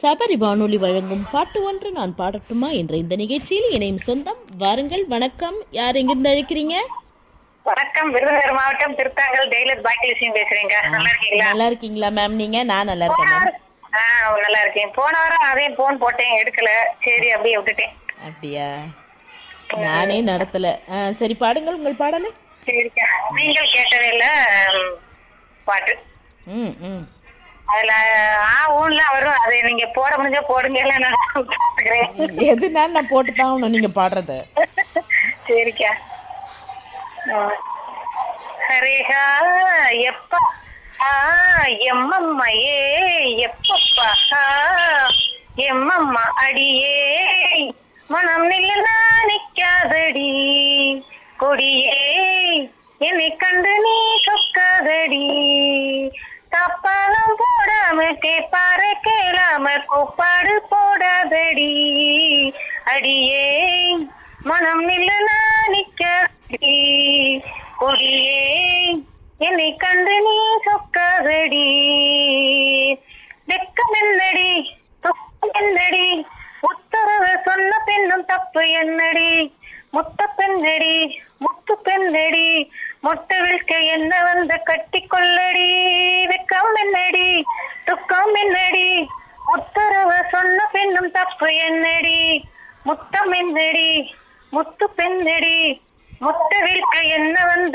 சபரி வானொலி வழங்கும் பாட்டு ஒன்று நான் பாடட்டுமா என்ற இந்த நிகழ்ச்சியில் இணையும் சொந்தம் வாருங்கள் வணக்கம் யார் எங்கிருந்து அழைக்கிறீங்க வணக்கம் விருதுநகர் மாவட்டம் திருத்தாங்கல் டெய்லர் பாக்கியலட்சுமி பேசுறேங்க நல்லா இருக்கீங்களா நல்லா இருக்கீங்களா மேம் நீங்க நான் நல்லா இருக்கேன் மேம் ஆ நல்லா இருக்கேன் போன வாரம் அதே போன் போட்டேன் எடுக்கல சரி அப்படியே விட்டுட்டேன் அப்படியா நானே நடத்தல ஆ, சரி பாடுங்கள் உங்கள் பாடலை சரிக்கா நீங்கள் கேட்டவே இல்ல ம், பாட்டு ம் ம் அதுல ஆ ஊன்லாம் வரும் அதை நீங்க போட முடிஞ்சா போடுங்க இல்ல நான் பாத்துக்கிறேன் எதுனா நான் போட்டு தான் ஆகணும் நீங்க பாடுறது சரிக்கா ம். ஹரேஹா எப்ப ஆ எம்மம்மா ஏ எப்பப்பா ஆ எம்மம்மா அடியே மனம் நில்லா நிக்காதடி கொடியே என்னை கண்டு நீ சொக்காதடி தப்பாலம் போடாம கேப்பார கேளாம கோப்பாடு போடாதடி அடியே மனம் நில்லா நிக்காதடி கொடியே என்னை கண்டு நீ சொக்காதடி வெக்கம் என்னடி துக்கம் என்னடி உத்தரவு சொன்ன பெண்ணும் தப்பு என்னடி முத்த பெண்ணடி முத்து பெண்ணடி மொட்டை விழ்க்க என்ன வந்து கட்டி கொள்ளடி வெக்கம் என்னடி துக்கம் என்னடி உத்தரவு சொன்ன பெண்ணும் தப்பு என்னடி முத்தம் என்னடி முத்து பெண்ணடி முட்டை விழ்க்க என்ன வந்து